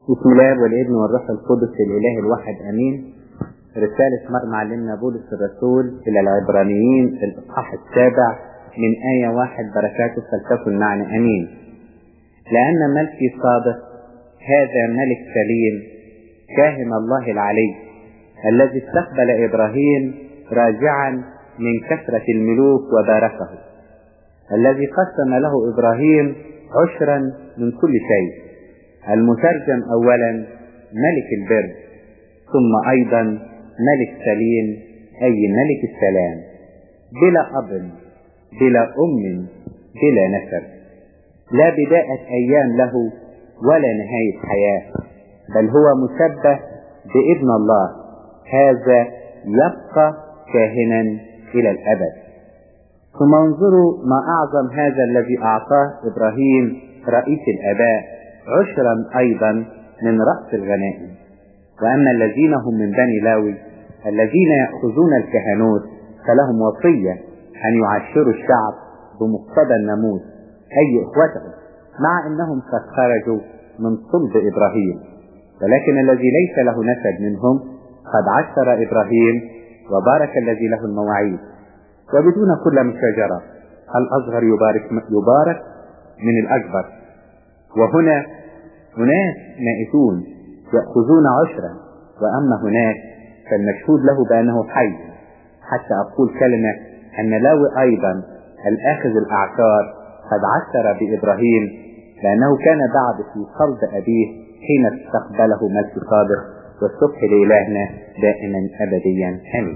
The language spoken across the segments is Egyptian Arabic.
بسم الله والابن والروح القدس الاله الواحد امين رسالة معلمنا بولس الرسول الى العبرانيين في الاصحاح السابع من آية واحد بركاته فلتكن معنا امين لأن ملكي صادق هذا ملك سليم كاهن الله العلي الذي استقبل إبراهيم راجعا من كثرة الملوك وباركه الذي قسم له إبراهيم عشرا من كل شيء المترجم أولا ملك البر ثم أيضا ملك سليم أي ملك السلام بلا أب بلا أم بلا نسب لا بداية أيام له ولا نهاية حياة بل هو مشبه بابن الله هذا يبقى كاهنا إلى الأبد ثم انظروا ما أعظم هذا الذي أعطاه إبراهيم رئيس الآباء عشرا أيضا من رأس الغنائم وأما الذين هم من بني لاوي الذين يأخذون الكهنوت فلهم وصية أن يعشروا الشعب بمقتضى الناموس أي إخوتهم مع أنهم قد خرجوا من صلب إبراهيم ولكن الذي ليس له نسب منهم قد عشر إبراهيم وبارك الذي له المواعيد وبدون كل مشاجرة الأصغر يبارك يبارك من الأكبر وهنا أناس مائتون يأخذون عشرا وأما هناك فالمشهود له بأنه حي حتى أقول كلمة أن لاوي أيضا الآخذ الأعشار قد عشر بإبراهيم لأنه كان بعد في صلب أبيه حين استقبله ملك صادق والصبح لإلهنا دائما أبديا آمين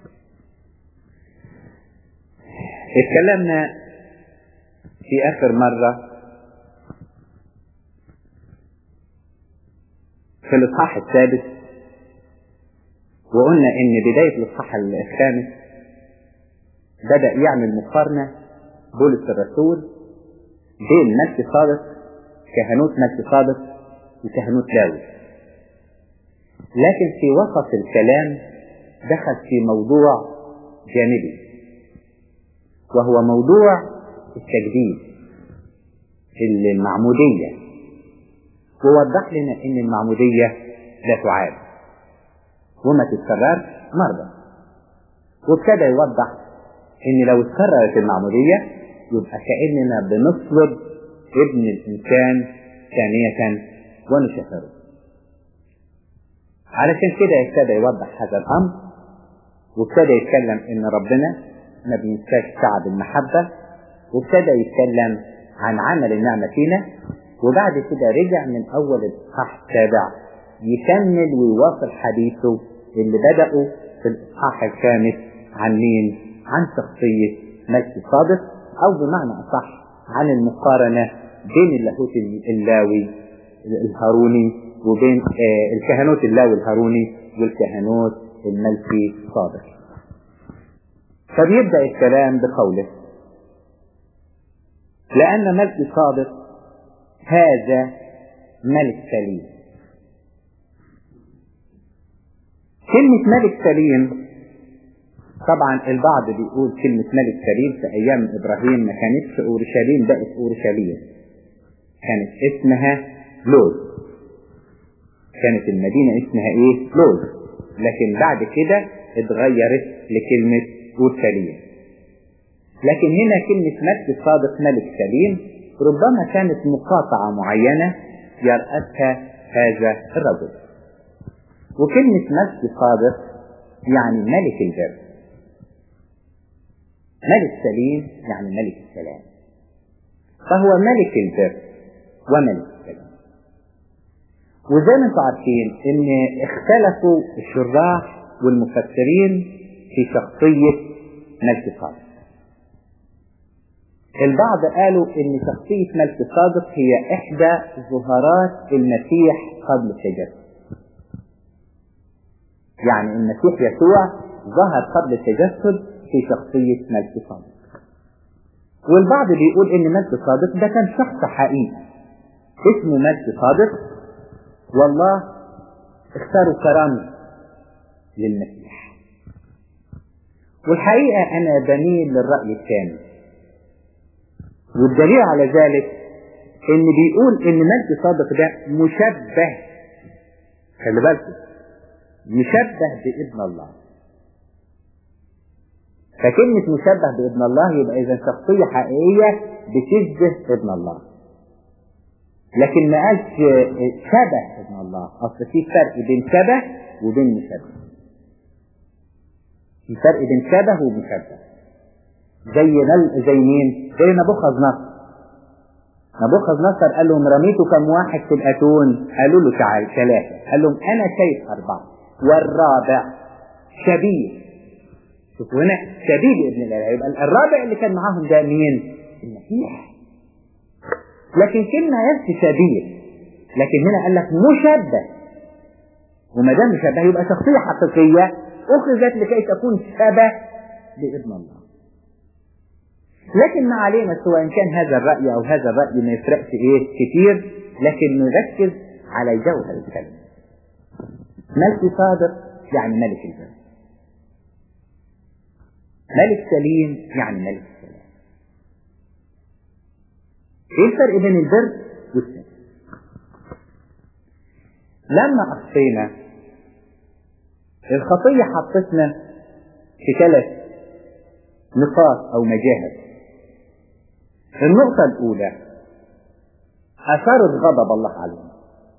اتكلمنا في آخر مرة في الإصحاح السادس وقلنا إن بداية الإصحاح الخامس بدأ يعمل مقارنة بولس الرسول بين ملك صادق كهنوت ملك صادق وكهنوت لاوي لكن في وسط الكلام دخل في موضوع جانبي وهو موضوع التجديد المعمودية ووضح لنا ان المعمودية لا تعاد وما تتكررش مرة وابتدى يوضح ان لو اتكررت المعمودية يبقى كأننا بنصلب ابن الانسان ثانية ونشهره علشان كده ابتدى يوضح هذا الامر وابتدى يتكلم ان ربنا ما بينساش شعب المحبة وابتدى يتكلم عن عمل النعمة فينا وبعد كده رجع من أول الإصحاح السابع يكمل ويواصل حديثه اللي بدأه في الإصحاح الخامس عن مين؟ عن شخصية ملك صادق أو بمعنى أصح عن المقارنة بين اللاهوت اللاوي الهاروني وبين آه الكهنوت اللاوي الهاروني والكهنوت الملكي صادق. فبيبدأ الكلام بقوله لأن ملك صادق هذا ملك سليم كلمة ملك سليم طبعا البعض بيقول كلمة ملك سليم في أيام إبراهيم ما كانتش أورشليم بقت أورشليم كانت اسمها لوز كانت المدينة اسمها إيه؟ لوز لكن بعد كده اتغيرت لكلمة أورشليم لكن هنا كلمة ملك الصادق ملك سليم ربما كانت مقاطعة معينة يرأسها هذا الرجل وكلمة ملك صادق يعني ملك البر ملك سليم يعني ملك السلام فهو ملك البر وملك السلام وزي ما انتم عارفين ان اختلفوا الشراح والمفسرين في شخصية ملك صادق البعض قالوا ان شخصية ملك صادق هي احدى ظهارات المسيح قبل التجسد يعني المسيح يسوع ظهر قبل التجسد في شخصية ملك صادق والبعض بيقول ان ملك صادق ده كان شخص حقيقي اسمه ملك صادق والله اختاروا كرامة للمسيح والحقيقة انا بميل للرأي الثاني والدليل على ذلك ان بيقول ان ملك صادق ده مشبه خلي بالكم يشبه بابن الله فكلمة مشبه بابن الله يبقى إذا شخصية حقيقية بتشبه ابن الله لكن ما قالش شبه ابن الله أصل في فرق بين شبه وبين مشبه في فرق بين شبه ومشبه زي نل زي مين؟ زي نبوخذ نصر نبوخذ نصر قال لهم رميتوا كم واحد في الأتون؟ قالوا له تعال ثلاثة قال لهم أنا شايف أربعة والرابع شبيه شوفوا هنا شبيه ابن الإله يبقى الرابع اللي كان معاهم ده مين؟ المسيح لكن كلمة نفس شبيه لكن هنا قال لك مشبه وما دام مشبه يبقى شخصية حقيقية أخذت لكي تكون شبه لابن الله لكن ما علينا سواء كان هذا الرأي أو هذا الرأي ما يفرقش إيه كتير لكن نركز على جوهر الكلمة ملك صادق يعني ملك البر ملك سليم يعني ملك السلام ايه الفرق بين البر والسلام لما أخطينا الخطية حطتنا في ثلاث نقاط أو مجاهد النقطة الأولى أثارت غضب الله علينا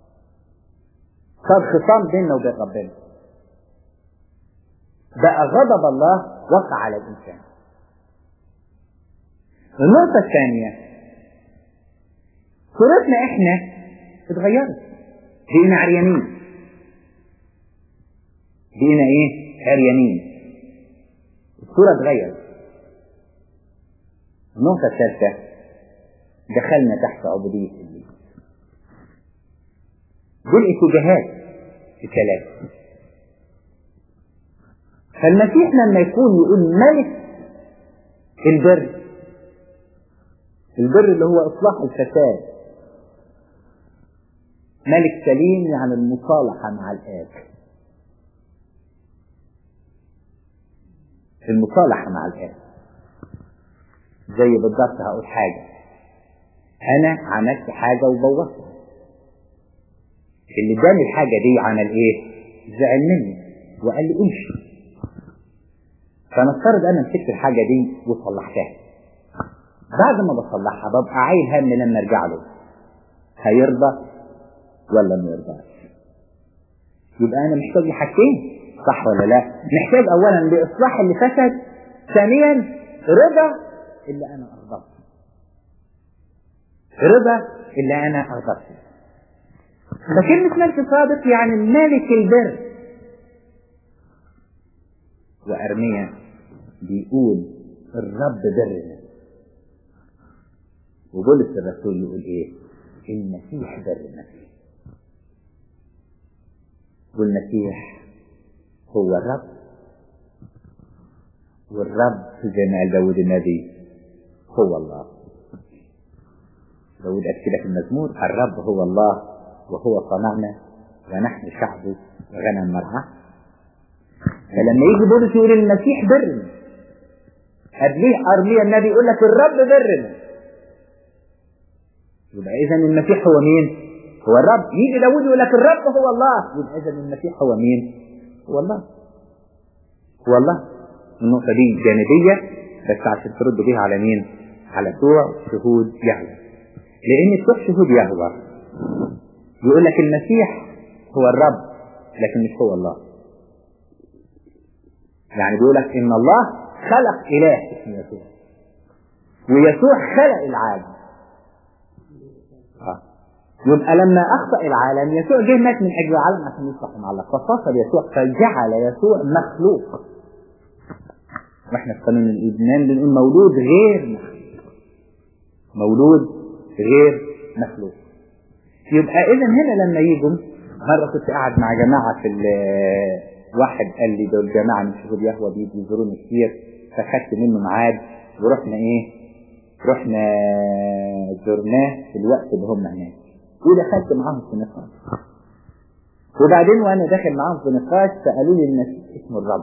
صار خصام بيننا وبين ربنا بقى غضب الله وقع على الإنسان النقطة الثانية صورتنا احنا اتغيرت بقينا عريانين بقينا ايه عريانين الصورة اتغيرت النقطة الثالثة دخلنا تحت عبودية إبليس دول اتجاهات الثلاثة فالمسيح لما يكون يقول ملك البر البر اللي هو إصلاح الفساد ملك سليم يعني المصالحة مع الآب المصالحة مع الآب زي بالضبط هقول حاجة أنا عملت حاجة وبوظتها اللي اداني الحاجة دي عمل إيه؟ زعل مني وقال لي امشي فنفترض أنا مسكت الحاجة دي وصلحتها بعد ما بصلحها ببقى عايل هم لما ارجع له هيرضى ولا ما يرضاش يبقى انا محتاج لحاجتين صح ولا لا محتاج اولا لاصلاح اللي فسد ثانيا رضا اللي انا ارضاه رضا اللي انا ارضاه فكلمة ملك صادق يعني ملك البر وأرميا بيقول الرب برنا وبولس الرسول يقول ايه المسيح برنا والمسيح هو الرب والرب زي ما قال داود النبي هو الله داود قال كده في المزمور الرب هو الله وهو صنعنا ونحن شعبه وغنم مرعاه فلما يجي بولس يقول المسيح برنا قبليه أرميا النبي يقول لك الرب برنا يبقى إذا المسيح هو مين؟ هو الرب يجي داود يقول لك الرب هو الله يبقى إذا المسيح هو مين؟ هو الله هو الله النقطة دي جانبية بس عشان ترد بيها على مين؟ على بتوع شهود يهوى لأن بتوع شهود يهوى يقول لك المسيح هو الرب لكن مش هو الله يعني بيقول لك إن الله خلق إله اسمه يسوع ويسوع خلق العالم آه. يبقى لما أخطأ العالم يسوع جه مات من أجل العالم عشان يصلح مع الله ففصل يسوع فجعل يسوع مخلوق واحنا في قانون الإيمان بنقول مولود غير مخلوق مولود غير مخلوق يبقى إذا هنا لما يجوا مرة كنت قاعد مع جماعة في واحد قال لي دول جماعة من شهود يهوى بيجوا يزوروني كتير فخدت منه ميعاد ورحنا ايه رحنا زرناه في الوقت اللي هم هناك ودخلت معاهم في نقاش وبعدين وانا داخل معاهم في نقاش سالوا لي المسيح اسم الرب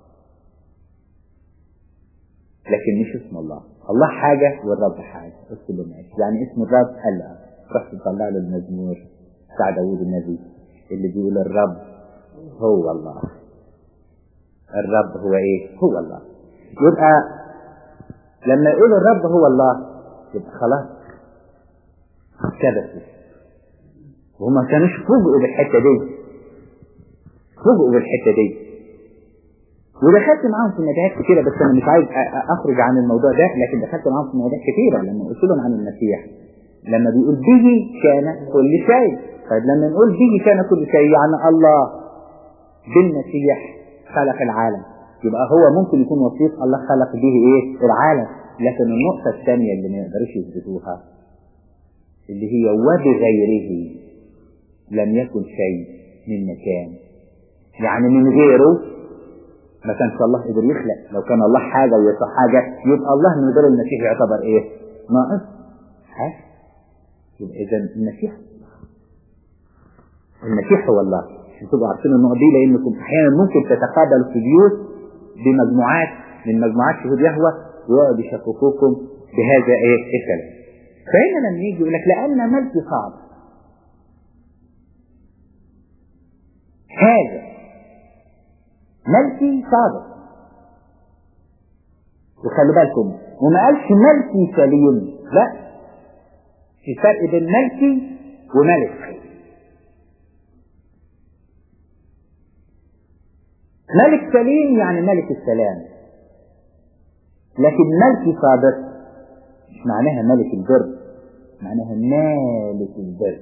لكن مش اسم الله الله حاجة والرب حاجة قلت له ماشي يعني اسم الرب قال لا رحت طلع له المزمور بتاع داوود النبي اللي بيقول الرب هو الله الرب هو ايه هو الله يبقى لما يقول الرب هو الله يبقى خلاص كبسوا وهما كانوش فوجئوا بالحته دي فوجئوا بالحته دي ودخلت معاهم في مجالات كتيرة بس أنا مش عايز أخرج عن الموضوع ده لكن دخلت معاهم في مواضيع كتيرة لما قلت لهم عن المسيح لما بيقول به كان كل شيء طيب لما نقول به كان كل شيء يعني الله بالمسيح خلق العالم يبقى هو ممكن يكون وصيف الله خلق به ايه العالم لكن النقطة الثانية اللي ما يقدروش يثبتوها اللي هي وبغيره لم يكن شيء من مكان يعني من غيره ما كانش الله قدر يخلق لو كان الله حاجة ويصح حاجة يبقى الله من غير المسيح يعتبر ايه ناقص حاجة يبقى اذا المسيح المسيح هو الله عشان تبقوا عارفين النقط دي لانكم احيانا ممكن تتقابلوا في بيوت بمجموعات من مجموعات شهود يهوى ويقعدوا يشككوكم بهذا ايه الكلام فهنا لما يجي يقول لك لان ملك صعب هذا ملكي صادق وخلي بالكم وما قالش ملكي سليم لا في فرق بين ملكي وملك ملك سليم يعني ملك السلام لكن ملكي صادق مش معناها ملك البر معناها مالك البر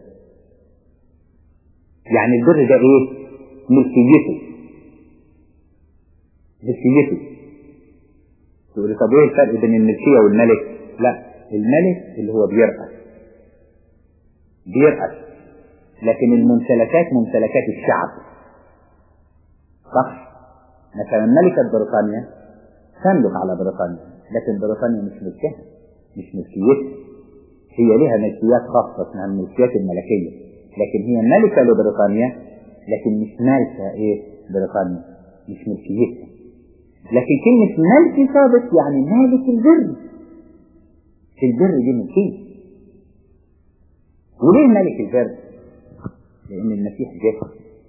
يعني البر ده ايه ملكيته ملكيته تقول طب ايه الفرق بين الملكية والملك لا الملك اللي هو بيرأس بيرأس لكن الممتلكات ممتلكات الشعب صح مثلا ملكة بريطانيا تملك على بريطانيا لكن بريطانيا مش ملكها مش ملكيتها هي لها ملكيات خاصة اسمها الملكيات الملكية لكن هي ملكة لبريطانيا لكن مش مالكة ايه بريطانيا مش ملكيتها لكن كلمة ملك ثابت يعني مالك البر البر دي ملكية وليه ملك البر؟ لأن المسيح جه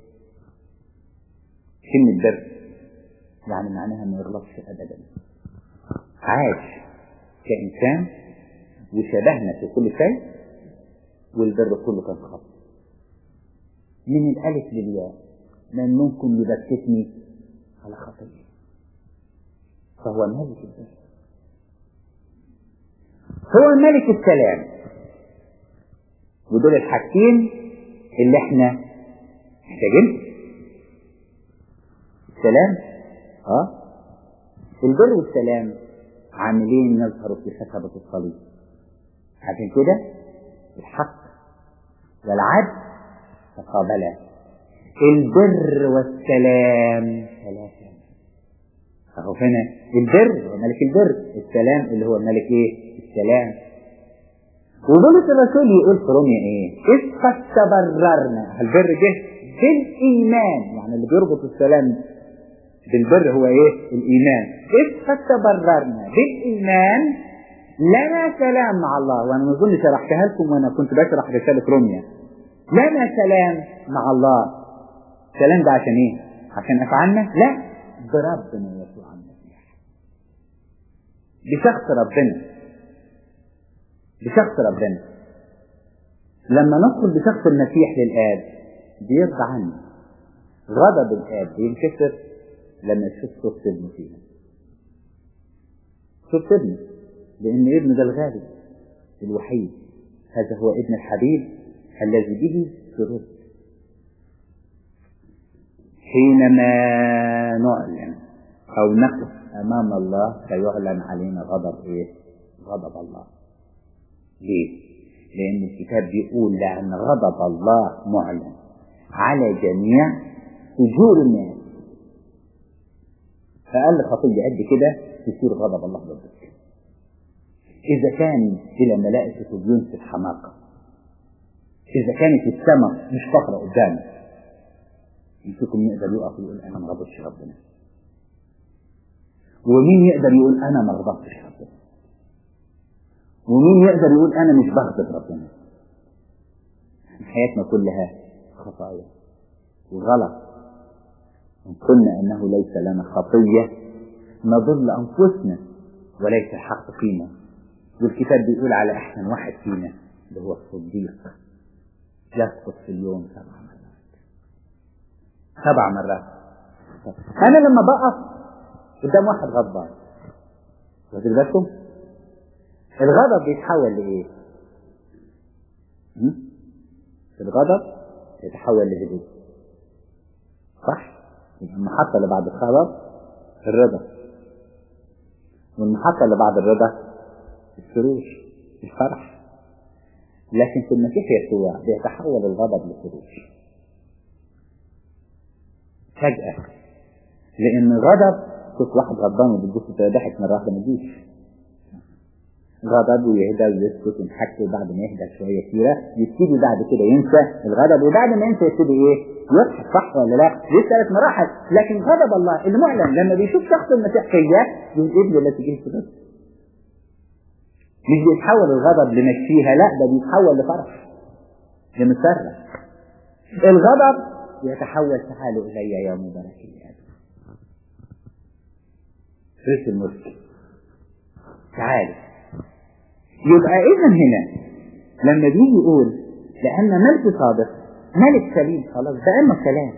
كلمة بر يعني معناها ما يغلطش أبدا عاش كإنسان وشبهنا في كل شيء والبر كله كان خط من الألف للياء من ممكن يبكتني على خطيئة فهو ملك البر هو ملك السلام ودول الحاجتين اللي احنا محتاجين السلام اه البر والسلام عاملين يظهروا في خشبة الصليب عشان كده الحق والعدل تقابلا البر والسلام ثلاثة اهو هنا البر هو ملك البر السلام اللي هو ملك ايه السلام وبولس الرسول يقول في روميا ايه اذ قد تبررنا البر جه بالايمان يعني اللي بيربط السلام بالبر هو ايه الايمان اذ قد تبررنا بالايمان لنا سلام مع الله وانا ما اظن شرحتها لكم وانا كنت بشرح رساله روميا لنا سلام مع الله السلام ده عشان ايه عشان افعالنا لا بربنا يسوع المسيح بشخص ربنا بشخص ربنا لما ندخل بشخص المسيح للآب بيرضى عنه غضب الآب بينكسر لما يشوف صوت ابنه فينا صوت ابنه لأن ابنه ده الغالب الوحيد هذا هو ابن الحبيب الذي به سررت حينما نعلن أو نقف أمام الله سيعلن علينا غضب إيه؟ غضب الله ليه؟ لأن الكتاب بيقول لأن غضب الله معلن على جميع أجور الناس فأقل خطية قد كده تصير غضب الله ضدك إذا كان إلى ملائكة بينسف حماقة إذا كانت السماء مش فقرة قدامك يمسكم يقدر يقف ويقول أنا ما غضبتش ربنا ومين يقدر يقول أنا ما غضبتش ربنا ومين يقدر يقول أنا مش بغضب ربنا حياتنا كلها خطايا وغلط إن كنا أنه ليس لنا خطية نضل أنفسنا وليس الحق فينا والكتاب بيقول على أحسن واحد فينا اللي هو الصديق يسقط في اليوم سبع مرات سبع مرات أنا لما بقف قدام واحد غضبان واخد بالكم الغضب بيتحول لإيه؟ الغضب يتحول لهدوء صح؟ المحطة اللي بعد الغضب الرضا والمحطة اللي بعد الرضا السرور الفرح لكن في المسيح يسوع بيتحول الغضب لسرور فجأة لأن غضب شوف واحد غضبان وبتبص ضحك مرة واحدة ما تجيش غضب ويهدى ويسكت وينحك وبعد ما يهدى شوية كتيرة يبتدي بعد كده ينسى الغضب وبعد ما ينسى يبتدي ايه؟ يضحك صح ولا لا؟ دي ثلاث مراحل لكن غضب الله المعلن لما بيشوف شخص المسيح فيا يقول ابني لا تجيه في مش بيتحول الغضب لمشيها لا ده بيتحول لفرح لمسرة الغضب يتحول تعالوا إلي يا مبارك الآب ريس الملك تعالوا يبقى إذا هنا لما بيجي يقول لأن ملك صادق ملك سليم خلاص ده أما كلام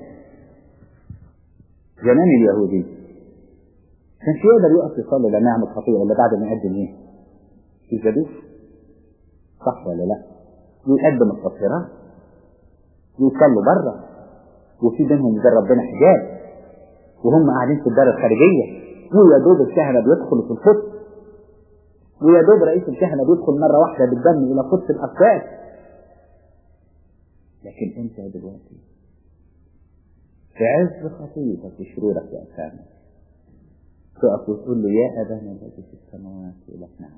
زمان اليهودي كانش يقدر يقف يصلي لا نعمل خطيئة ولا بعد ما يقدم ايه؟ الذبيح صح ولا لا؟ يقدم التطهيرات ويصلوا بره وفي بينهم وبين ربنا حجاب وهم قاعدين في الدار الخارجية ويا دوب الكهنة بيدخلوا في القدس ويا دوب رئيس الكهنة بيدخل مرة واحدة بالدم إلى قدس الأقداس لكن أنت دلوقتي في عز خطيتك وشرورك وأثامك تقف وتقول له يا أبانا الذي في السماوات يقول لك نعم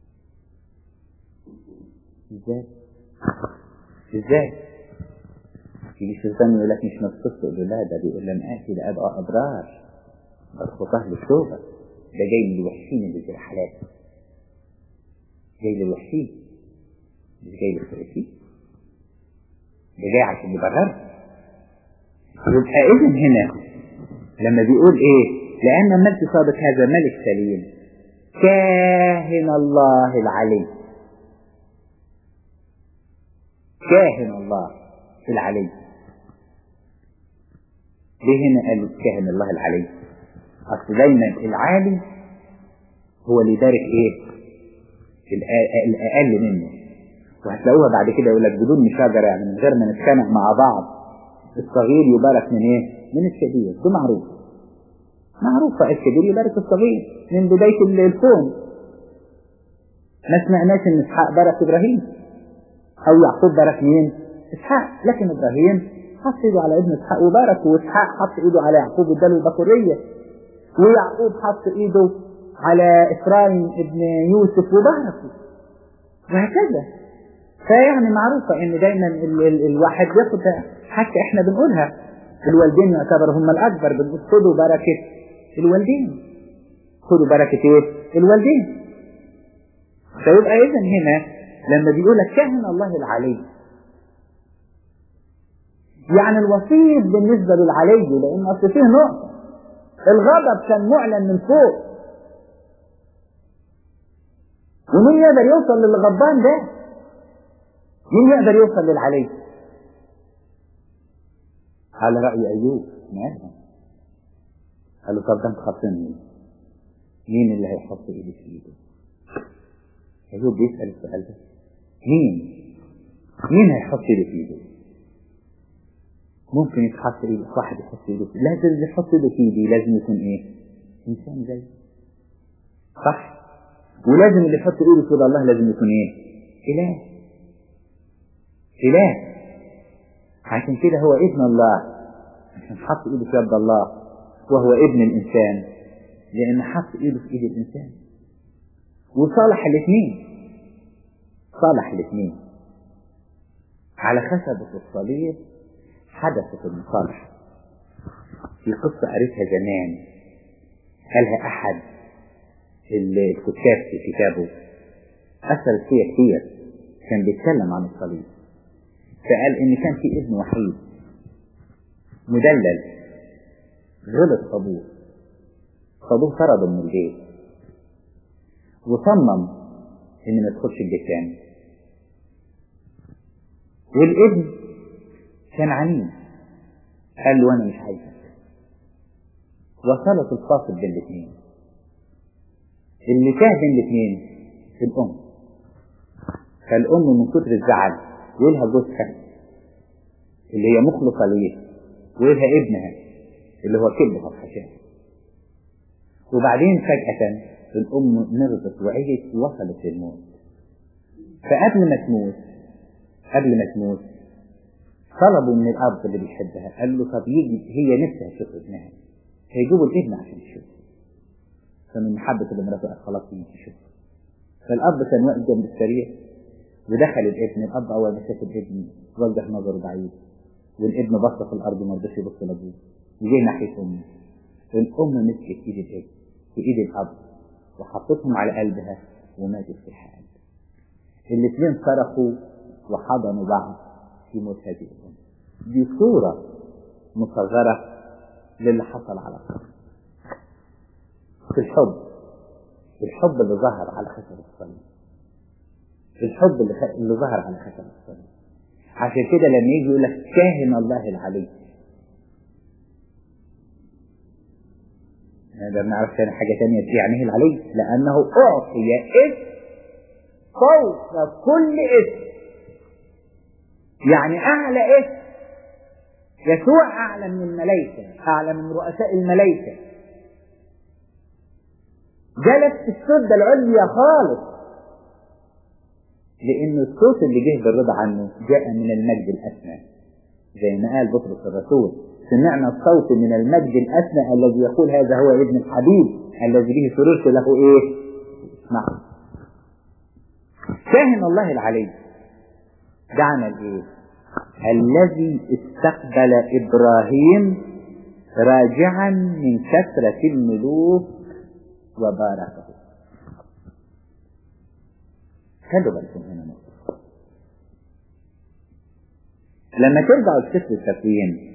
ازاي؟ ازاي؟ يجي الشيطان يقول لك مش مبسوط تقول له لا ده بيقول لم آتي لأبقى أبرار بل خطاه للتوبة ده جاي من الوحشين اللي زي الحالات جاي للوحشين مش جاي للكويسين ده جاي عشان يبرر يبقى إذن هنا لما بيقول إيه لأن ملك صادق هذا ملك سليم كاهن الله العلي كاهن الله العلي ليه هنا قال كاهن الله العلي أصل دايما العالي هو اللي يبارك إيه الأقل منه وهتلاقوها بعد كده يقول لك بدون مشاجرة يعني من غير ما نتخانق مع بعض الصغير يبارك من إيه؟ من الكبير ده معروف معروفة الكبير يبارك الصغير من بداية الكون ما سمعناش ان اسحاق بارك ابراهيم او يعقوب بارك مين اسحاق لكن ابراهيم حط ايده على ابن اسحاق وبارك واسحاق حط ايده على يعقوب واداله البكورية ويعقوب حط ايده على افرايم ابن يوسف وباركه وهكذا فيعني معروفة ان دايما ال ال الواحد ياخد حتى احنا بنقولها الوالدين يعتبر هم الاكبر بنقول خدوا بركة الوالدين خدوا بركة ايه الوالدين فيبقى اذا هنا لما بيقول لك كاهن الله العلي يعني الوسيط بالنسبة للعلي لان اصل فيه نقطة الغضب كان معلن من فوق ومين يقدر يوصل للغضبان ده مين يقدر يوصل للعلي على رأي أيوب مالها قال له طب ده انت خاصمني مين اللي هيحط ايدي في ايده أيوب بيسأل السؤال ده مين مين هيحط ايده في ايده ممكن يتحط ايده واحد يحط ايده في لازم اللي يحط ايده في ايدي لازم يكون ايه انسان زي صح ولازم اللي يحط ايده في ايد الله لازم يكون ايه اله اله عشان كده هو ابن الله عشان حط ايده في يد الله وهو ابن الانسان لان حط ايده في ايد الانسان وصالح الاثنين صالح الاثنين على خشبة الصليب حدثت المصالحة في قصة قريتها زمان قالها أحد الكتاب في كتابه أثرت فيها كتير كان بيتكلم عن الصليب فقال إن كان في ابن وحيد مدلل غلط أبوه فأبوه طرده من البيت وصمم إن ما يدخلش البيت تاني والابن كان عنيد قال له أنا مش عايزك وصلت الفاصل بين الاثنين اللي تاه بين الاثنين الأم فالأم من كتر الزعل يقولها جوزها اللي هي مخلصة ليه ويلها ابنها اللي هو كبها وحشاها وبعدين فجأة الأم نغزت وعيت ووصلت للموت فقبل ما تموت قبل ما تموت طلبوا من الأب اللي بيحبها قال له طب يجي هي نفسها تشوف ابنها هيجيبوا الابن عشان يشوفه فمن محبة المرأة قال خلاص يجي يشوفه فالأب كان واقف جنب السرير ودخل الابن الأب أول ما شاف الابن وجه نظره بعيد والابن بص في الأرض وما رضاش يبص لأبوه وجه ناحية أمه الأم مسكت إيد الابن وإيد الأب وحطتهم على قلبها وماتت في الحال الاثنين صرخوا وحضنوا بعض في موت هذه الأم دي صورة مصغرة للي حصل على الأرض في الحب الحب اللي ظهر على خشب الصليب الحب اللي, خ... اللي ظهر على خشب الصليب عشان كده لما يجي يقول لك كاهن الله العلي هذا ما نعرفش يعني حاجة تانية يعني ايه العلي لأنه أعطي اسم فوق كل اسم يعني أعلى اسم يسوع أعلى من الملائكة أعلى من رؤساء الملائكة جلس في السدة العليا خالص لأن الصوت اللي جه بالرضا عنه جاء من المجد الأسمى زي ما قال بطرس الرسول سمعنا الصوت من المجد الأسمى الذي يقول هذا هو ابن الحبيب الذي به سررت له إيه؟ اسمعوا كاهن الله العلي ده عمل إيه؟ الذي استقبل إبراهيم راجعا من كثرة الملوك وباركه خلوا بالكم هنا نقطة لما ترجعوا لسفر التكوين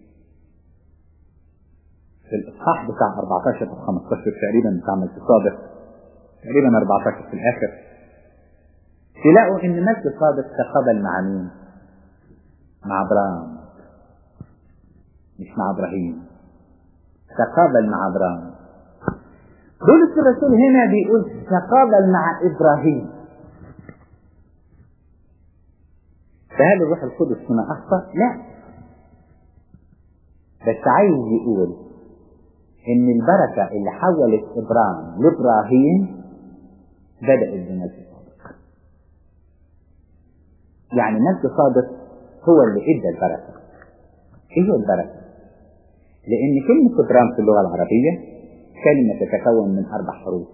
في الإصحاح بتاع 14 أو 15 تقريبا بتاع ملك صادق تقريبا 14 في الآخر تلاقوا إن ملك صادق تقابل مع مين؟ مع أبرام مش مع إبراهيم تقابل مع أبرام بولس الرسول هنا بيقول تقابل مع إبراهيم فهل الروح القدس هنا أخطأ؟ لا بس عايز يقول إن البركة اللي حولت إبرام لإبراهيم بدأت بملك صادق يعني ملك صادق هو اللي ادى البركة ايه هي البركة لان كلمة ابرام في اللغة العربية كلمة تتكون من اربع حروف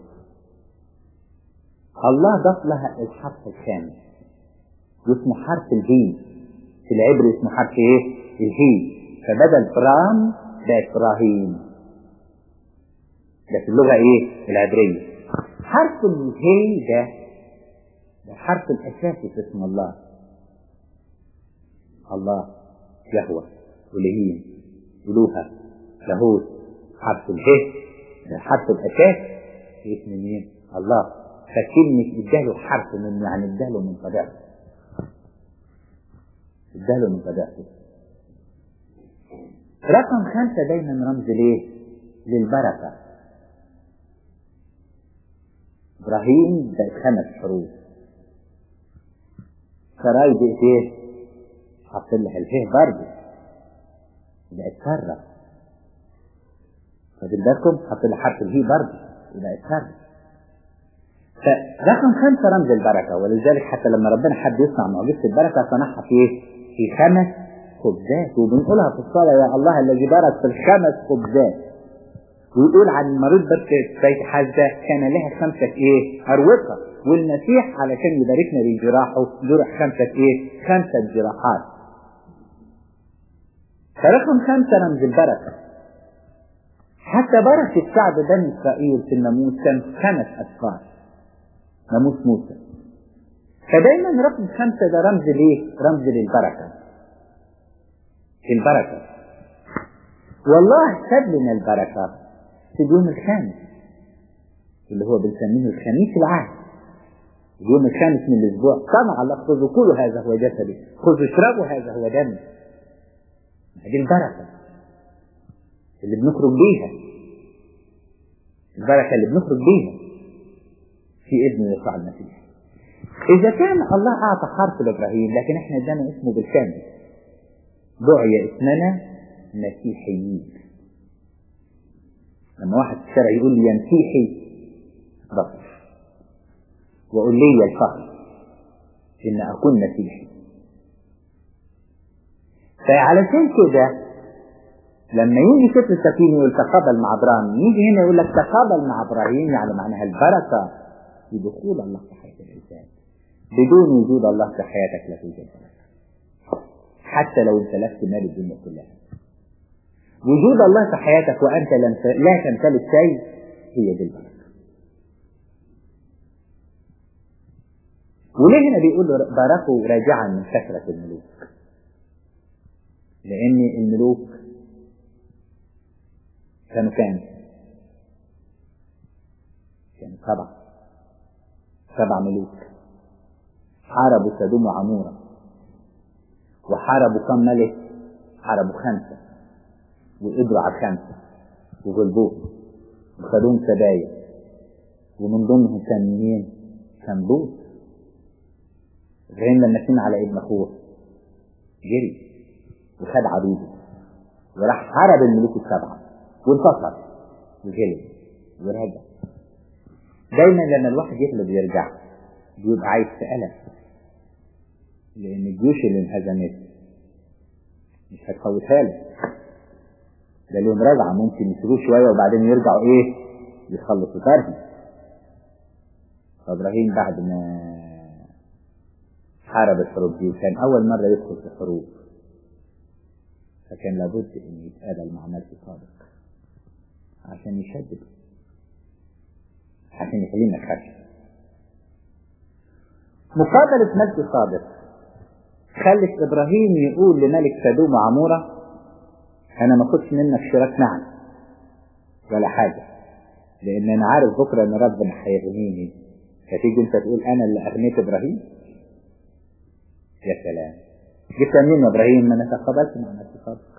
الله ضاف لها الحرف الخامس واسمه حرف الهي في العبري اسمه حرف ايه الهي فبدل برام بقت ابراهيم ده في اللغة ايه العبرية حرف الهي ده ده الحرف الاساسي في اسم الله الله يهوى ولهين ألوهة لاهوت حرف اله حرف الأساس في اسم مين؟ الله فكلمة اداله حرف من يعني اداله من طبيعته اداله من طبيعته رقم خمسة دايما رمز ليه؟ للبركة إبراهيم بقت خمس حروف سراي بقت ايه؟ حط لها الهيه برضه يبقى اتسرب واخدين بالكم حط لها حرف الهي برضه يبقى اتسرب فرقم خمسة رمز البركة ولذلك حتى لما ربنا حب يصنع معجزة البركة صنعها في ايه؟ في خمس خبزات وبنقولها في الصلاة يا الله الذي بارك في الخمس خبزات ويقول عن المريض بس بيت حزة كان لها خمسة ايه؟ أروقة والمسيح علشان يباركنا بجراحه جرح خمسة ايه؟ خمسة جراحات فرقم خمسة رمز البركة حتى بركة شعب بني إسرائيل في الناموس كان خمس أسفار ناموس موسى فدايما رقم خمسة ده رمز ليه؟ رمز للبركة البركة والله ساب لنا البركة في اليوم الخامس اللي هو بنسميه الخميس العهد اليوم الخامس من الأسبوع صنع الله خذوا كلوا هذا هو جسدي خذوا اشربوا هذا هو دمي هذه البركة اللي بنخرج بيها البركة اللي بنخرج بيها في ابن يسوع المسيح إذا كان الله أعطى حرف لإبراهيم لكن إحنا ادانا اسمه بالكامل دعي اسمنا مسيحيين لما واحد في الشارع يقول لي يا مسيحي بصر وقول لي الفخر إن أكون مسيحي فعلشان كده لما يجي سفر السفينة يقول تقابل مع ابراهيم يجي هنا يقول لك تقابل مع ابراهيم يعني معناها البركة في دخول الله في حياة الإنسان بدون وجود الله في حياتك لا توجد بركة حتى لو امتلكت مال الدنيا كلها وجود الله في حياتك وأنت لم لا تمتلك شيء هي دي البركة وليه هنا بيقول باركوا راجعا من كثرة الملوك لأن الملوك كانوا كام؟ كانوا سبعة سبع ملوك حاربوا سدوم وعمورة وحاربوا كم ملك؟ حاربوا خمسة وقدروا على الخمسة وغلبوهم وخدوهم سبايا ومن ضمنهم كان مين؟ كان لوط إبراهيم لما سمع على ابن أخوه جري وخد عبيده وراح حارب الملوك السبعة وانتصر وغلب ورجع دايما لما الواحد يغلب يرجع بيبقى عايز في ألم لأن الجيوش اللي انهزمت مش هتفوتها له ده لهم رجعة ممكن يسيبوه شوية وبعدين يرجعوا إيه يخلصوا ترهم فإبراهيم بعد ما حارب الحروب دي وكان أول مرة يدخل في حروب فكان لابد أن يتقابل مع ملك صادق عشان يشدد عشان يخلينا نخاف مقابلة ملك صادق خلت إبراهيم يقول لملك سدوم وعمورة أنا ما خدش منك شراك نعم ولا حاجة لأن أنا عارف بكرة إن ربنا هيغنيني فتيجي أنت تقول أنا اللي أغنيت إبراهيم يا سلام جبت منين يا إبراهيم ما أنا تقابلت مع ملك صادق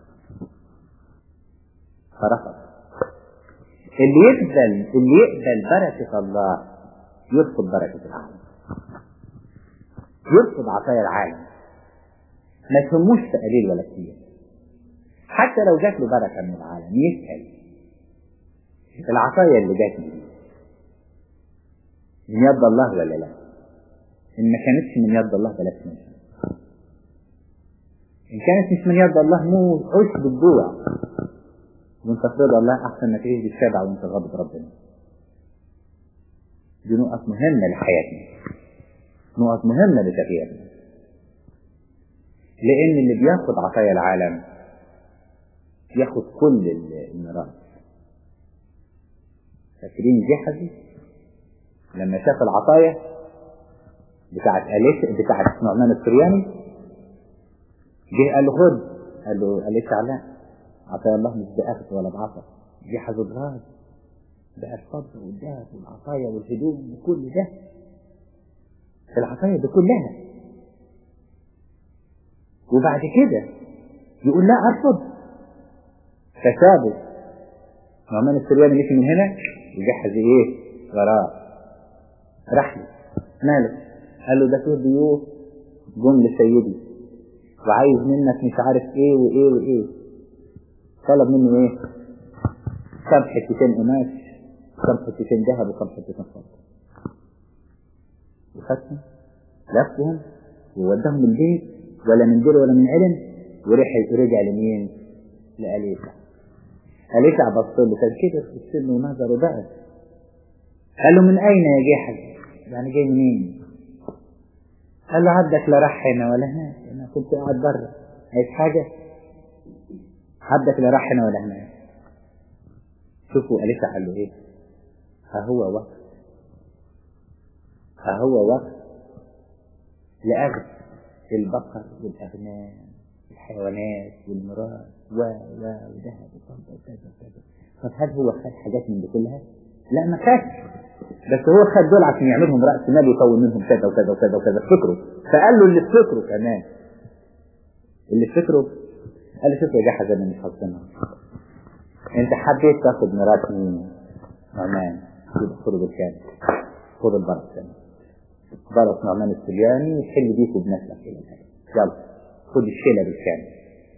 فرفض اللي يقبل اللي يقبل بركة الله يرفض بركة العالم يرفض عطايا العالم ما يهموش في قليل ولا كتير حتى لو جات له بركة من العالم يسأل العطايا اللي جات لي من يد الله ولا لا إن ما كانتش من يد الله بلاش منها إن كانت مش من يد الله مو عش بالجوع وانت ترضى الله احسن ما تعيش بالشبع وانت غاضب ربنا دي نقط مهمة لحياتنا نقط مهمة لتغييرنا لأن اللي بياخد عطايا العالم ياخد كل الميراث فاكرين جحزي لما شاف العطايا بتاعت أليس بتاعت نعمان السرياني جه قال له خد قال له أليس لا عطايا الله مش بأخذ ولا بعطا دي حظوظات بقى الفضة والذهب والعطايا والهدوم وكل ده العطايا دي كلها وبعد كده يقول لا أرفض فسابه نعمان السرياني مشي من هنا يجهز ايه وراه راح له ماله قال له ده فيه ضيوف جم لسيدي وعايز منك مش عارف ايه وايه وايه طلب منه ايه كم حتتين قماش كم حتتين ذهب وكم حتتين فضة وخدهم لفهم وودهم البيت ولا من دير ولا من علم ورجع ورجع لمين؟ لأليسع أليسع بص له كان كده في السن ونظره بقى قال له من أين يا جحد؟ يعني جاي منين؟ قال له عبدك لا راح هنا ولا هناك أنا كنت قاعد بره عايز حاجة؟ عبدك لا راح هنا ولا هناك شوفوا أليسع قال له إيه؟ ها هو وقت ها هو وقت لأخذ البقر والأغنام الحيوانات والميراث و و وذهب وفضة وكذا وكذا طب هل هو خد حاجات من دي كلها؟ لا ما خدش بس هو خد دول عشان يعملهم رأس مال يكون منهم كذا وكذا وكذا وكذا افتكروا فقال له اللي افتكروا كمان اللي افتكروا قال له شوف يا جحا انا مش حاطينها انت حبيت تاخد ميراث مين؟ نعمان يبقى خده بالكامل خد البركة كمان بركة نعمان السلياني وحل بيكوا بنفسك الى الآن يلا خد الشيلة بالكامل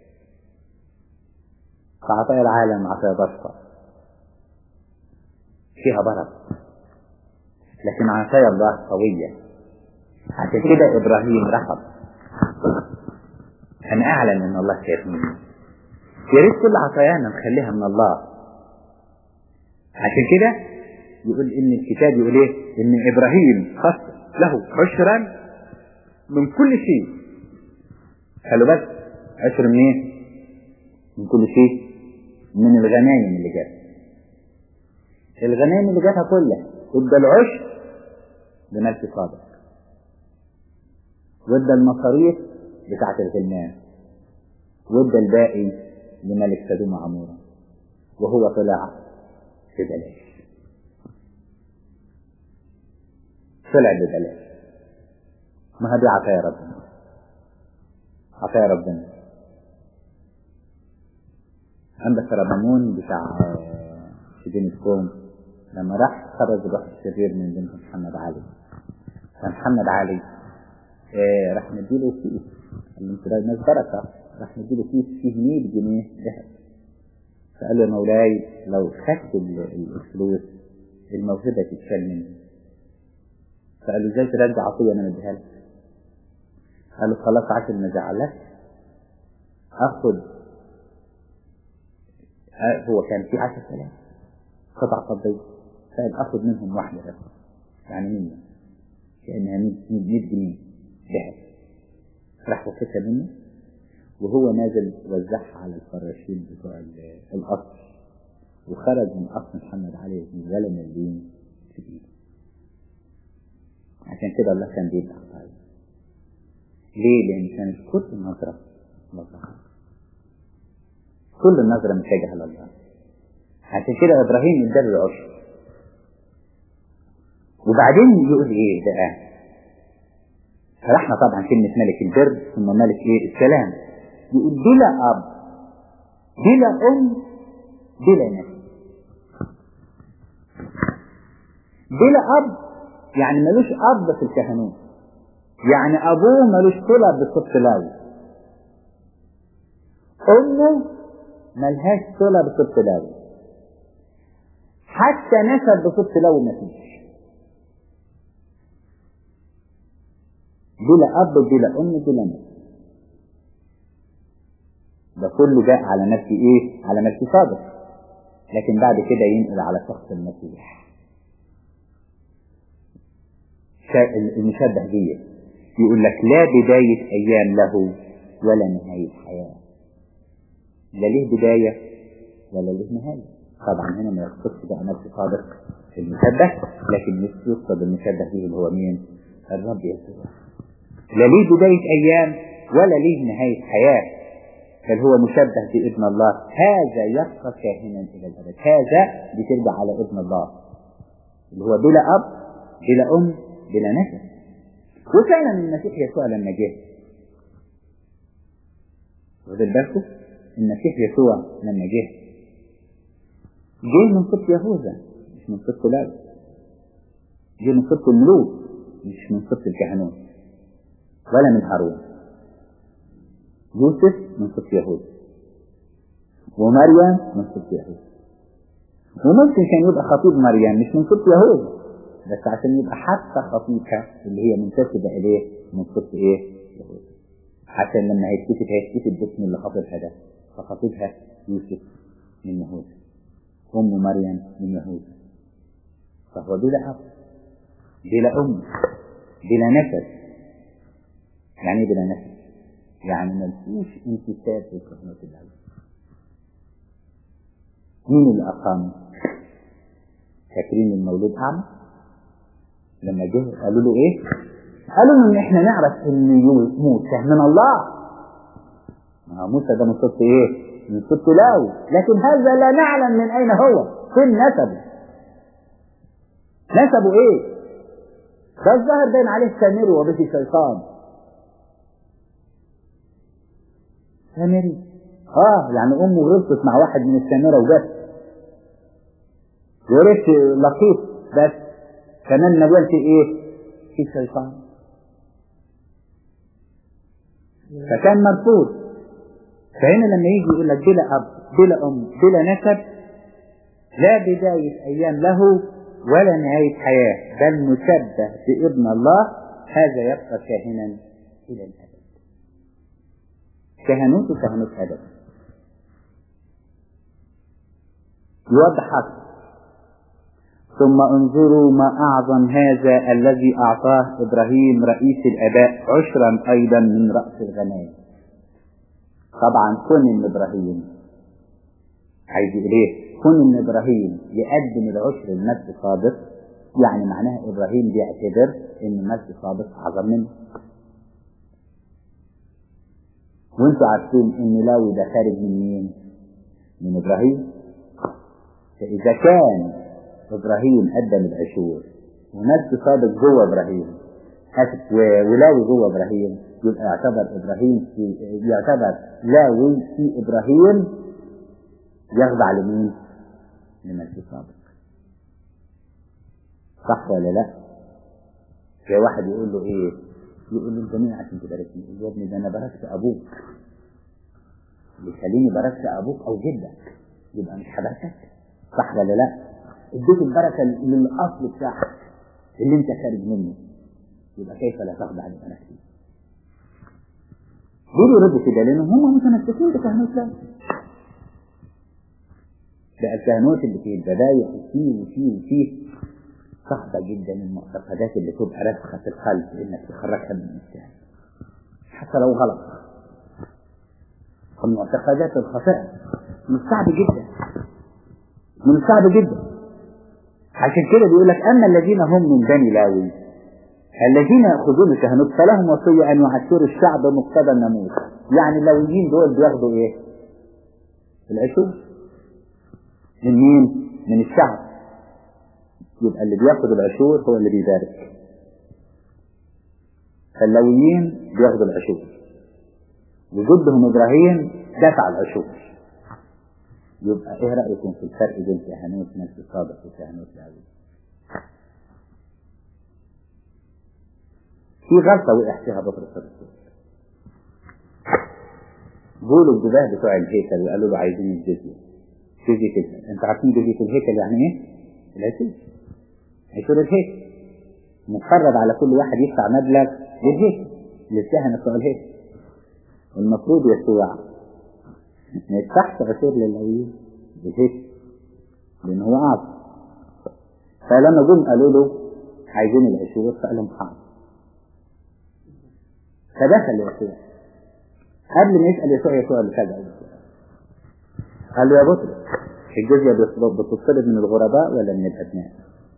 فعطايا العالم عطايا بسطة فيها بركة لكن عطايا الله قوية عشان كده إبراهيم رفض أنا أعلم إن الله خير مني يا ريت كل عطايانا نخليها من الله عشان كده يقول إن الكتاب يقول إيه إن إبراهيم خص له عشرا من كل شيء خلوا بالك عشر من ايه؟ من كل شيء من الغنايم اللي جت الغنايم اللي جاتها كلها ادى العشر لملك صادق وادى المصاريف بتاعت الغلمان وادى الباقي لملك سدوم عمورة وهو طلع ببلاش طلع ببلاش ما هذه عطايا ربنا عطايا ربنا عندك رمامون بتاع شدين الكوم لما راح خرج الروح الشرير من بنت محمد علي فمحمد علي آه راح نديله كيس قال له انت ناس بركه راح نديله كيس فيه 100 جنيه ذهب فقال له يا مولاي لو خدت الفلوس الموهبه تتشال مني فقال له ازاي ترجع عطيه انا مديها لك قال له خلاص عشان ما زعلك اخد هو كان في عشر آلاف قطع فضية فقال اخد منهم واحدة بس يعني مية كأنها مية جنيه ذهب راح واخدها منه وهو نازل وزعها على الفراشين بتوع القصر وخرج من قصر محمد علي ولا مليون في ايده عشان كده الله كان بيدعى طيب ليه؟ لأن كانت كل النظرة لله كل النظرة متجهة لله عشان كده إبراهيم اداله العشر وبعدين يقول إيه بقى؟ شرحنا طبعا كلمة ملك البر ثم ملك إيه؟ السلام يقول بلا أب بلا أم بلا نفس بلا أب يعني ملوش أب في الكهنوت يعني أبوه ملوش صلة بالصبت لاوي أمه ملهاش صلة بالصبت لاوي حتى نسب بصبت لاوي مفيش بلا أب بلا أم بلا نسب ده كله جاء على نفسي إيه؟ على نفسي صادق لكن بعد كده ينقل على شخص المسيح المشبه بيه يقول لك لا بداية أيام له ولا نهاية حياة لا ليه بداية ولا ليه نهاية طبعا هنا ما يقصدش بقى نفس صادق المشبه لكن يقصد المشبه به اللي هو مين الرب يسوع لا ليه بداية أيام ولا ليه نهاية حياة بل هو مشبه بابن الله هذا يبقى كاهنا إلى الأبد هذا بترجع على ابن الله اللي هو بلا أب بلا أم بلا نسب وفعلا المسيح يسوع لما جه واخد بالكم المسيح يسوع لما جه جه من سبط يهوذا مش من سبط لاوي جه من سبط الملوك مش من سبط الكهنوت ولا من هارون يوسف من سبط يهوذا ومريم من سبط يهوذا وممكن كان يبقى خطيب مريم مش من سبط يهوذا بس عشان يبقى حتى خطيبها اللي هي منتسبة إليه من سبط إيه؟ يهوذا عشان لما هيتكتب هيتكتب باسم اللي خاطبها ده فخطيبها يوسف من يهوذا أم مريم من يهوذا فهو بلا أب بلا أم بلا نسب يعني ايه بلا نسب؟ يعني ملفوش انتساب في كهنة الله مين اللي أقامه؟ فاكرين المولود أعمى؟ لما جه قالوا له إيه؟ قالوا له إن إحنا نعرف إن موسى من الله آه موسى ده من صوت ايه من صوت لاوي لكن هذا لا نعلم من اين هو فين نسبه نسبه ايه ده الظاهر باين عليه سامري وبه شيطان سامري اه يعني امه غلطت مع واحد من السامره وبس ورث لطيف بس كمان نبلت ايه في شيطان فكان مرفوض فهنا لما يجي يقول لك بلا اب بلا ام بلا نسب لا بداية ايام له ولا نهاية حياة بل مشبه بابن الله هذا يبقى كاهنا الى الابد كهنوت كهنوت ادب يوضح حق ثم انظروا ما أعظم هذا الذي أعطاه إبراهيم رئيس الآباء عشرا أيضا من رأس الغنائم طبعا كون إن إبراهيم عايز يقول إيه؟ كون إن إبراهيم يقدم العشر لنفس صادق يعني معناها إبراهيم بيعتبر إن نفس صادق أعظم منه وانتوا عارفين إن لاوي ده خارج من مين؟ من إبراهيم فإذا كان إبراهيم قدم العشور ونفس صادق جوه إبراهيم ولاوي جوه إبراهيم يبقى يعتبر إبراهيم في يعتبر لاوي في إبراهيم يخضع لمين؟ لملك صادق صح ولا لا؟ في واحد يقول له إيه؟ يقول له أنت مين عشان تباركني؟ يقول له يا ابني ده أنا باركت أبوك اللي يخليني باركت أبوك أو جدك يبقى مش هباركك صح ولا لا؟ اديت البركة للأصل بتاعك اللي انت خارج منه يبقى كيف لا تخضع لبركتي دول يردوا كده لأنهم هم متمسكين بكهنوت لا بقى الكهنوت اللي فيه الذبايح وفيه وفيه وفيه صعبة جدا المعتقدات اللي تبقى راسخة في القلب انك تخرجها من الانسان حتى لو غلط المعتقدات الخاطئة من الصعب جدا من الصعب جدا عشان كده بيقول لك اما الذين هم من بني لاوي الذين ياخذون الكهنوت فلهم وصيه ان يعشروا الشعب مقتضى الناموس يعني اللاويين دول بياخدوا ايه؟ العشور من مين؟ من الشعب يبقى اللي بياخد العشور هو اللي بيبارك فاللاويين بياخدوا العشور وجدهم ابراهيم دفع العشور يبقى ايه رأيكم في الفرق بين كهنوت نفس الصادق وكهنوت لاوي في غلطة وقع فيها بطرس الرسول قولوا الجباه بتوع الهيكل وقالوا له عايزين الجزية جزية الهيكل انتوا عارفين جزية الهيكل يعني ايه؟ العشور عشور الهيكل مقرر على كل واحد يدفع مبلغ للهيكل للكهنة بتوع الهيكل المفروض يسوع ما يدفعش عشور للاويين بالهيك لان هو اعظم فلما جم قالوا له عايزين العشور فقال لهم حاضر فدخل يسوع قبل ما يسال يسوع يسوع اللي فجأة قال له يا بطرس الجزية بتطلب من الغرباء ولا من الأبناء؟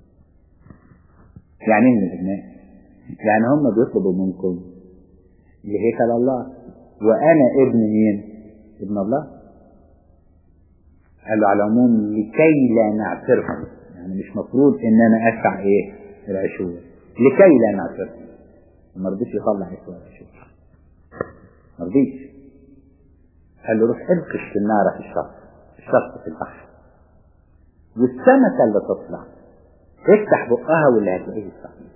يعني ايه من الأبناء؟ يعني هم بيطلبوا منكم لهيكل الله وأنا ابن مين؟ ابن الله قال له على العموم لكي لا نعثرهم يعني مش مفروض ان انا ادفع ايه العشور لكي لا نعثرهم ما رضيش يطلع يسوع العشور ما رضيش قال له روح القش في النار في الشط الشط في البحر والسمكة اللي تطلع افتح بقها واللي هتلاقيه الصحيح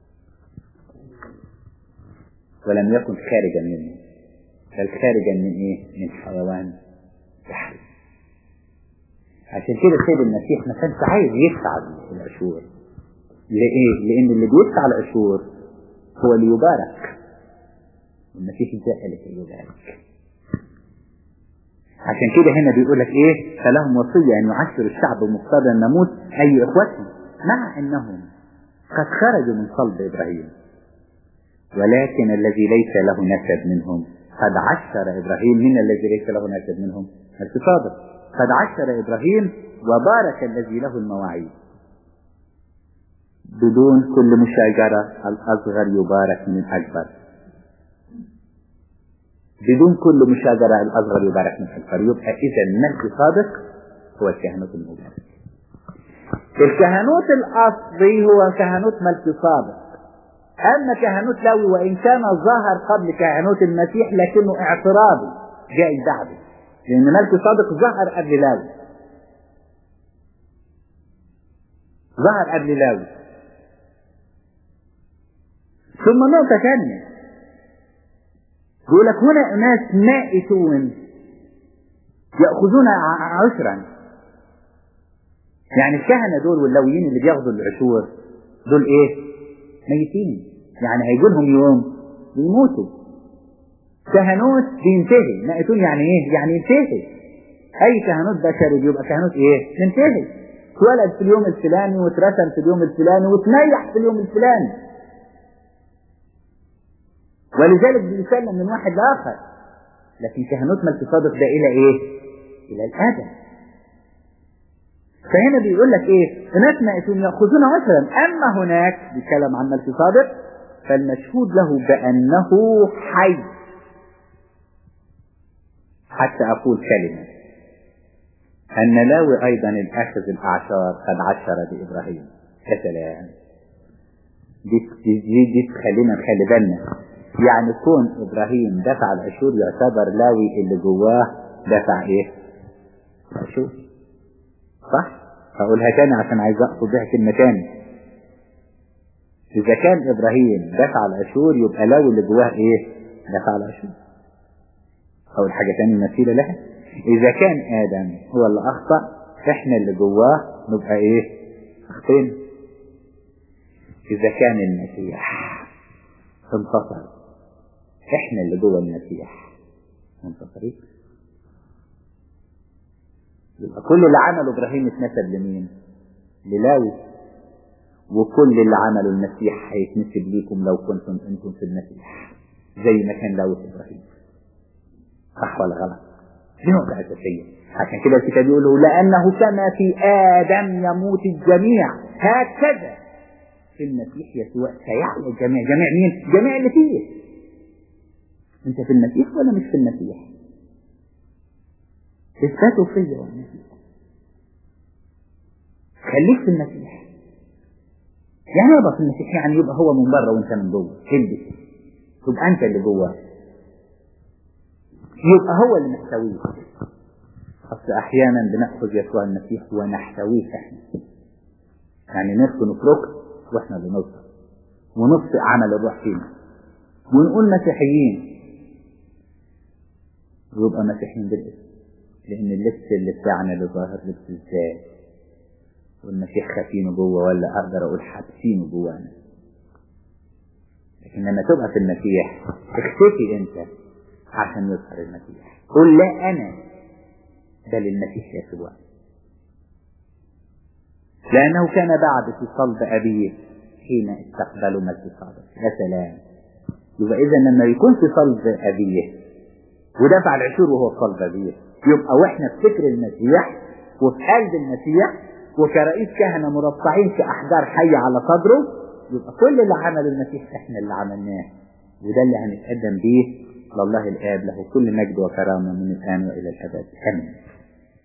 ولم يكن خارجا منه بل خارجا من ايه؟ من حيوان بحري. عشان كده السيد المسيح ما كانش عايز يدفع العشور. لإيه؟ لأن اللي بيدفع العشور هو اللي يبارك. المسيح جاء لكي يبارك. عشان كده هنا بيقول لك ايه؟ فلهم وصية أن يعشر الشعب مقتضى الناموس أي إخوتهم مع أنهم قد خرجوا من صلب إبراهيم. ولكن الذي ليس له نسب منهم قد عشر إبراهيم من الذي ليس له نسب منهم التصادق قد عشر إبراهيم وبارك الذي له المواعيد بدون كل مشاجرة الأصغر يبارك من الأكبر بدون كل مشاجرة الأصغر يبارك من الأكبر يبقى إذا ملك صادق هو الكهنوت المبارك الكهنوت الأصلي هو كهنوت ملك صادق أما كهنوت لوي وإن كان ظهر قبل كهنوت المسيح لكنه اعتراضي جاي بعده لأن ملك صادق ظهر قبل لاوي ظهر قبل لاوي ثم نقطة ثانية يقول لك هنا ناس مائتون يأخذون عشرا يعني الكهنة دول واللويين اللي بياخدوا العشور دول ايه ميتين يعني هيجي لهم يوم بيموتوا كهنوت بينتهي مائتون يعني ايه يعني ينتهي اي كهنوت بشري بيبقى كهنوت ايه ينتهي اتولد في اليوم الفلاني واترسم في اليوم الفلاني وتنيح في اليوم الفلاني ولذلك بيسلم من واحد لاخر لكن كهنوت ملك صادق ده الى ايه الى الابد فهنا بيقول لك ايه هناك مائتون ياخذون عشرا اما هناك بيتكلم عن ملك صادق فالمشهود له بانه حي حتى اقول كلمه ان لاوي ايضا الاخذ الاعشار قد عشر بابراهيم يا سلام دي دي دي, دي تخلينا نخلي بالنا يعني كون ابراهيم دفع العشور يعتبر لاوي اللي جواه دفع ايه عشور صح هقولها تاني عشان عايز اقصد بيها كلمه تاني اذا كان ابراهيم دفع العشور يبقى لاوي اللي جواه ايه دفع العشور اول حاجه تاني مثيله لها اذا كان ادم هو اللي اخطا احنا اللي جواه نبقى ايه اخطينا اذا كان المسيح انتصر احنا اللي جوه المسيح منتصرين يبقى كل اللي عمله ابراهيم اتنسب لمين للاوي وكل اللي عمله المسيح هيتنسب ليكم لو كنتم انتم في المسيح زي ما كان لاوي في ابراهيم صح ولا غلط دي نقطة أساسية عشان كده الكتاب يقول لأنه كما في آدم يموت الجميع هكذا في المسيح يسوع سيحيا الجميع جميع مين؟ جميع اللي فيه انت في المسيح ولا مش في المسيح اثباته فيا وانا فيك خليك في المسيح يعني يبقى في المسيح يعني يبقى هو من بره وانت من جوه البس تبقى انت اللي جواه يبقى هو اللي محتويه اصل احيانا بناخذ يسوع المسيح ونحتويه احنا يعني نسكن في ركن واحنا اللي نوصل ونطفئ عمل الروح فينا ونقول مسيحيين ويبقى مسيحيين بالاسم لان اللبس اللي بتاعنا اللي ظاهر لبس الذات والمسيح خافينه جوه ولا اقدر اقول حابسينه جوانا لكن لما تبقى في المسيح اختفي انت عشان يظهر المسيح قل لا انا بل المسيح يسوع لانه كان بعد في صلب ابيه حين استقبلوا مجد صادق يا سلام يبقى اذا لما يكون في صلب ابيه ودفع العشور وهو في صلب ابيه يبقى واحنا في فكر المسيح وفي قلب المسيح وكرئيس كهنه مرصعين في احجار حيه على صدره يبقى كل اللي عمله المسيح احنا اللي عملناه وده اللي هنتقدم بيه لله الاب له كل مجد وكرامه من الان والى الابد امين